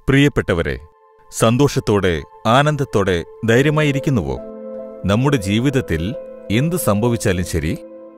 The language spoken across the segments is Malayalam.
പ്രിയപ്പെട്ടവരെ സന്തോഷത്തോടെ ആനന്ദത്തോടെ ധൈര്യമായിരിക്കുന്നുവോ നമ്മുടെ ജീവിതത്തിൽ എന്ത് സംഭവിച്ചാലും ശരി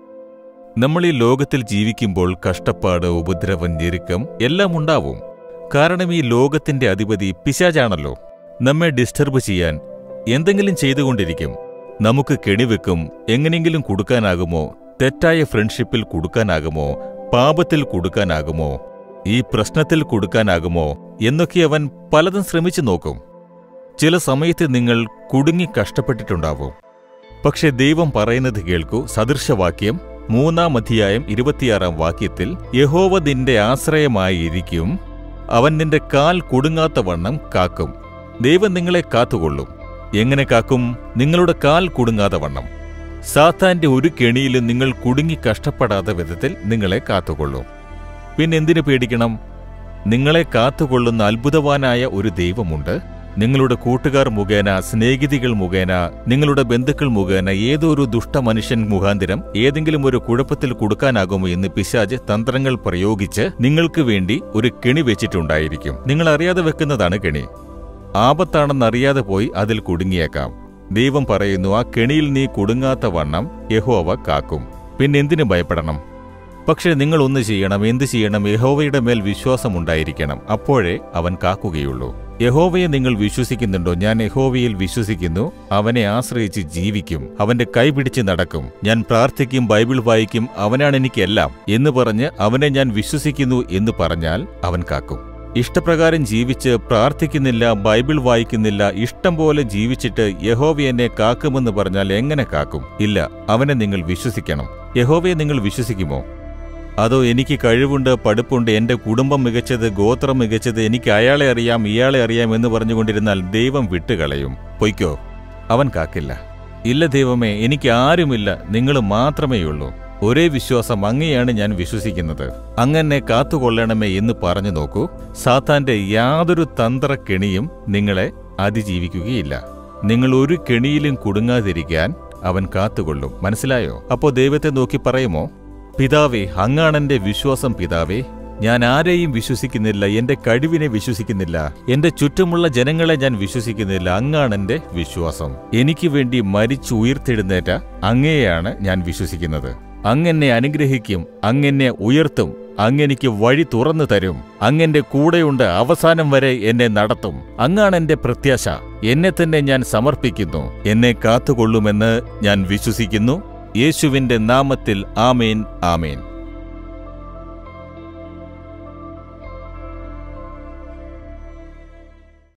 നമ്മൾ ഈ ലോകത്തിൽ ജീവിക്കുമ്പോൾ കഷ്ടപ്പാട് ഉപദ്രവം ഞെരുക്കം എല്ലാം ഉണ്ടാവും കാരണം ഈ ലോകത്തിന്റെ അധിപതി പിശാചാണല്ലോ നമ്മെ ഡിസ്റ്റർബ് ചെയ്യാൻ എന്തെങ്കിലും ചെയ്തുകൊണ്ടിരിക്കും നമുക്ക് കെണിവെക്കും എങ്ങനെയെങ്കിലും കൊടുക്കാനാകുമോ തെറ്റായ ഫ്രണ്ട്ഷിപ്പിൽ കൊടുക്കാനാകുമോ പാപത്തിൽ കൊടുക്കാനാകുമോ ഈ പ്രശ്നത്തിൽ കൊടുക്കാനാകുമോ എന്നൊക്കെ അവൻ പലതും ശ്രമിച്ചു നോക്കും ചില സമയത്ത് നിങ്ങൾ കുടുങ്ങി കഷ്ടപ്പെട്ടിട്ടുണ്ടാവും പക്ഷെ ദൈവം പറയുന്നത് കേൾക്കൂ സദൃശവാക്യം മൂന്നാം അധ്യായം ഇരുപത്തിയാറാം വാക്യത്തിൽ യഹോവ നിന്റെ ആശ്രയമായിരിക്കും അവൻ നിന്റെ കാൽ കുടുങ്ങാത്ത വണ്ണം കാക്കും ദൈവം നിങ്ങളെ കാത്തുകൊള്ളും എങ്ങനെ കാക്കും നിങ്ങളുടെ കാൽ കുടുങ്ങാതെ വണ്ണം സാത്താന്റെ ഒരു കെണിയിലും നിങ്ങൾ കുടുങ്ങി കഷ്ടപ്പെടാത്ത വിധത്തിൽ നിങ്ങളെ കാത്തുകൊള്ളും പിന്നെ എന്തിനു പേടിക്കണം നിങ്ങളെ കാത്തുകൊള്ളുന്ന അത്ഭുതവാനായ ഒരു ദൈവമുണ്ട് നിങ്ങളുടെ കൂട്ടുകാർ മുഖേന സ്നേഹിതികൾ മുഖേന നിങ്ങളുടെ ബന്ധുക്കൾ മുഖേന ഏതോ ഒരു ദുഷ്ടമനുഷ്യൻ മുഖാന്തരം ഏതെങ്കിലും ഒരു കുഴപ്പത്തിൽ കൊടുക്കാനാകുമോ എന്ന് പിശാജ് തന്ത്രങ്ങൾ പ്രയോഗിച്ച് നിങ്ങൾക്ക് വേണ്ടി ഒരു കെണി വെച്ചിട്ടുണ്ടായിരിക്കും നിങ്ങൾ അറിയാതെ വെക്കുന്നതാണ് കെണി ആപത്താണെന്നറിയാതെ പോയി അതിൽ കുടുങ്ങിയേക്കാം ദൈവം പറയുന്നു ആ കെണിയിൽ നീ കുടുങ്ങാത്ത വണ്ണം യഹോവ കാക്കും പിന്നെ എന്തിനു ഭയപ്പെടണം പക്ഷേ നിങ്ങൾ ഒന്ന് ചെയ്യണം എന്ത് ചെയ്യണം യഹോവയുടെ മേൽ വിശ്വാസമുണ്ടായിരിക്കണം അപ്പോഴേ അവൻ കാക്കുകയുള്ളൂ യഹോവയെ നിങ്ങൾ വിശ്വസിക്കുന്നുണ്ടോ ഞാൻ യഹോവയിൽ വിശ്വസിക്കുന്നു അവനെ ആശ്രയിച്ച് ജീവിക്കും അവന്റെ കൈ പിടിച്ച് നടക്കും ഞാൻ പ്രാർത്ഥിക്കും ബൈബിൾ വായിക്കും അവനാണ് എനിക്കെല്ലാം എന്ന് പറഞ്ഞ് അവനെ ഞാൻ വിശ്വസിക്കുന്നു എന്ന് പറഞ്ഞാൽ അവൻ കാക്കും ഇഷ്ടപ്രകാരം ജീവിച്ച് പ്രാർത്ഥിക്കുന്നില്ല ബൈബിൾ വായിക്കുന്നില്ല ഇഷ്ടം പോലെ ജീവിച്ചിട്ട് യഹോവ എന്നെ കാക്കുമെന്ന് പറഞ്ഞാൽ എങ്ങനെ കാക്കും ഇല്ല അവനെ നിങ്ങൾ വിശ്വസിക്കണം യഹോവയെ നിങ്ങൾ വിശ്വസിക്കുമോ അതോ എനിക്ക് കഴിവുണ്ട് പഠിപ്പുണ്ട് എന്റെ കുടുംബം മികച്ചത് ഗോത്രം മികച്ചത് എനിക്ക് അയാളെ അറിയാം ഇയാളെ അറിയാം എന്ന് പറഞ്ഞുകൊണ്ടിരുന്നാൽ ദൈവം വിട്ടുകളയും പൊയ്ക്കോ അവൻ കാക്കില്ല ഇല്ല ദൈവമേ എനിക്ക് ആരുമില്ല നിങ്ങൾ മാത്രമേയുള്ളൂ ഒരേ വിശ്വാസം അങ്ങനെയാണ് ഞാൻ വിശ്വസിക്കുന്നത് അങ്ങനെ കാത്തുകൊള്ളണമേ എന്ന് പറഞ്ഞു നോക്കൂ സാത്താന്റെ യാതൊരു തന്ത്രക്കെണിയും നിങ്ങളെ അതിജീവിക്കുകയില്ല നിങ്ങൾ ഒരു കെണിയിലും കുടുങ്ങാതിരിക്കാൻ അവൻ കാത്തുകൊള്ളും മനസ്സിലായോ അപ്പോ ദൈവത്തെ നോക്കി പറയുമോ പിതാവേ അങ്ങാണെന്റെ വിശ്വാസം പിതാവേ ഞാൻ ആരെയും വിശ്വസിക്കുന്നില്ല എന്റെ കഴിവിനെ വിശ്വസിക്കുന്നില്ല എന്റെ ചുറ്റുമുള്ള ജനങ്ങളെ ഞാൻ വിശ്വസിക്കുന്നില്ല അങ്ങാണെന്റെ വിശ്വാസം എനിക്ക് വേണ്ടി മരിച്ചു ഉയർത്തെഴുന്നേറ്റ അങ്ങയെയാണ് ഞാൻ വിശ്വസിക്കുന്നത് അങ്ങെന്നെ അനുഗ്രഹിക്കും അങ്ങെന്നെ ഉയർത്തും അങ്ങെനിക്ക് വഴി തുറന്നു തരും അങ്ങെന്റെ കൂടെയുണ്ട് അവസാനം വരെ എന്നെ നടത്തും അങ്ങാണെന്റെ പ്രത്യാശ എന്നെ തന്നെ ഞാൻ സമർപ്പിക്കുന്നു എന്നെ കാത്തുകൊള്ളുമെന്ന് ഞാൻ വിശ്വസിക്കുന്നു യേശുവിന്റെ നാമത്തിൽ ആമേൻ ആമേൻ